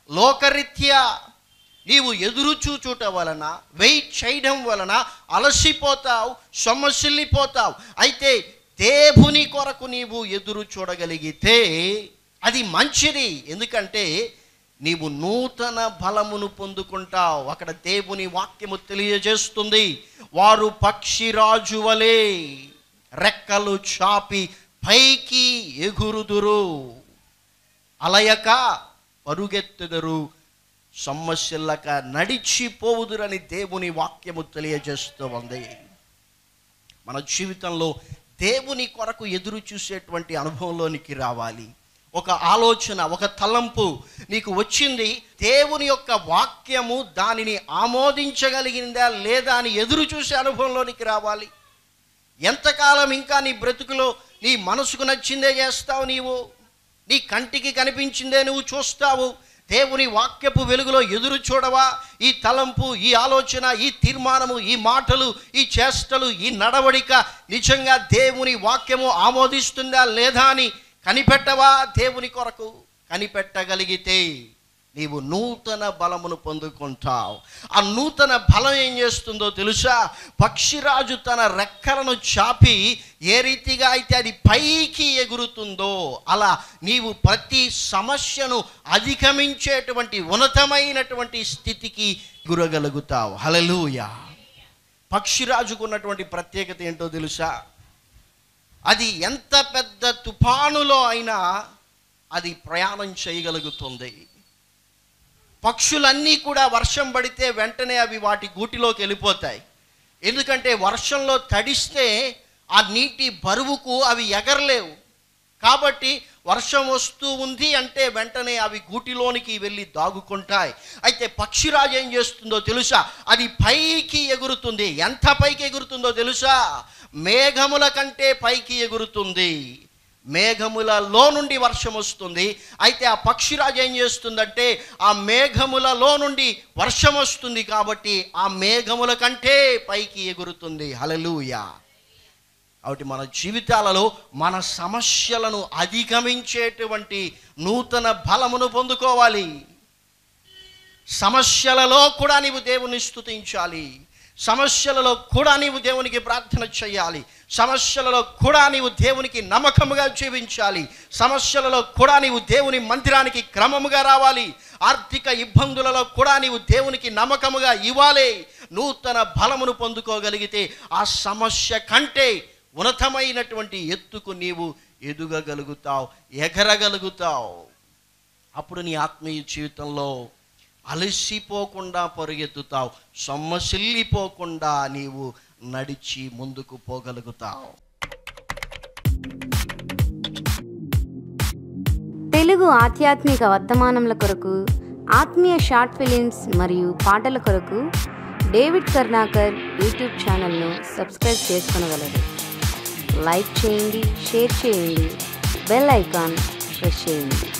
లోకరీత్యా నీవు ఎదురు చూచుట వలన వెయిట్ చేయడం వలన అలసిపోతావు సొమ్మసిల్లిపోతావు అయితే దేవుని కొరకు నీవు ఎదురు చూడగలిగితే అది మంచిది ఎందుకంటే నీవు నూతన బలమును పొందుకుంటావు అక్కడ దేవుని వాక్యము తెలియజేస్తుంది వారు పక్షిరాజు వలె రెక్కలు చాపి పైకి ఎగురుదురు అలయక పరుగెత్తుదరు సొమ్మసిల్లక నడిచిపోవుదురని దేవుని వాక్యము తెలియజేస్తూ ఉంది మన జీవితంలో దేవుని కొరకు ఎదురు చూసేటువంటి అనుభవంలోనికి రావాలి ఒక ఆలోచన ఒక తలంపు నీకు వచ్చింది దేవుని యొక్క వాక్యము దానిని ఆమోదించగలిగిందా లేదా అని ఎదురు చూసే అనుభవంలోనికి రావాలి ఎంతకాలం ఇంకా నీ బ్రతుకులో నీ మనసుకు నచ్చిందే చేస్తావు నీవు నీ కంటికి కనిపించిందే నువ్వు చూస్తావు దేవుని వాక్యపు వెలుగులో ఎదురు చూడవా ఈ తలంపు ఈ ఆలోచన ఈ తీర్మానము ఈ మాటలు ఈ చేష్టలు ఈ నడవడిక నిజంగా దేవుని వాక్యము ఆమోదిస్తుందా లేదా అని కనిపెట్టవా దేవుని కొరకు కనిపెట్టగలిగితే నీవు నూతన బలమును పొందుకుంటావు ఆ నూతన బలం ఏం చేస్తుందో తెలుసా పక్షిరాజు తన రెక్కలను చాపి ఏ రీతిగా అయితే అది పైకి ఎగురుతుందో అలా నీవు ప్రతి సమస్యను అధిగమించేటువంటి ఉన్నతమైనటువంటి స్థితికి గురగలుగుతావు హలలుయ పక్షిరాజుకు ఉన్నటువంటి ప్రత్యేకత ఏంటో తెలుసా అది ఎంత పెద్ద తుఫానులో అయినా అది ప్రయాణం చేయగలుగుతుంది పక్షులన్నీ కూడా వర్షం పడితే వెంటనే అవి వాటి గూటిలోకి వెళ్ళిపోతాయి ఎందుకంటే వర్షంలో తడిస్తే ఆ నీటి బరువుకు అవి ఎగరలేవు కాబట్టి వర్షం వస్తూ ఉంది అంటే వెంటనే అవి గూటిలోనికి వెళ్ళి దాగుకుంటాయి అయితే పక్షిరాజు ఏం చేస్తుందో తెలుసా అది పైకి ఎగురుతుంది ఎంత పైకి ఎగురుతుందో తెలుసా మేఘముల కంటే పైకి ఎగురుతుంది మేఘములలో నుండి వర్షం వస్తుంది అయితే ఆ పక్షిరాజు ఏం చేస్తుందంటే ఆ మేఘములలో నుండి వర్షం వస్తుంది కాబట్టి ఆ మేఘముల కంటే పైకి ఎగురుతుంది హలలుయా కాబట్టి మన జీవితాలలో మన సమస్యలను అధిగమించేటువంటి నూతన బలమును పొందుకోవాలి సమస్యలలో కూడా నీవు దేవుని స్తుతించాలి సమస్యలలో కూడా నీవు దేవునికి ప్రార్థన చేయాలి సమస్యలలో కూడా నీవు దేవునికి నమ్మకముగా జీవించాలి సమస్యలలో కూడా నీవు దేవుని మందిరానికి క్రమముగా రావాలి ఆర్థిక ఇబ్బందులలో కూడా నీవు దేవునికి నమ్మకముగా ఇవ్వాలి నూతన బలమును పొందుకోగలిగితే ఆ సమస్య కంటే ఉన్నతమైనటువంటి ఎత్తుకు నీవు ఎదుగగలుగుతావు ఎగరగలుగుతావు అప్పుడు నీ ఆత్మీయ జీవితంలో అలసిపోకుండా పరుగెత్తుతావు సొమ్మసిల్లిపోకుండా నీవు నడిచి ముందుకు పోగలుగుతావు తెలుగు ఆధ్యాత్మిక వర్తమానముల కొరకు ఆత్మీయ షార్ట్ ఫిలిమ్స్ మరియు పాటల కొరకు డేవిడ్ కర్ణాకర్ యూట్యూబ్ ఛానల్ను సబ్స్క్రైబ్ చేసుకొనగలరు లైక్ చేయండి షేర్ చేయండి బెల్ ఐకాన్ ప్రెస్ చేయండి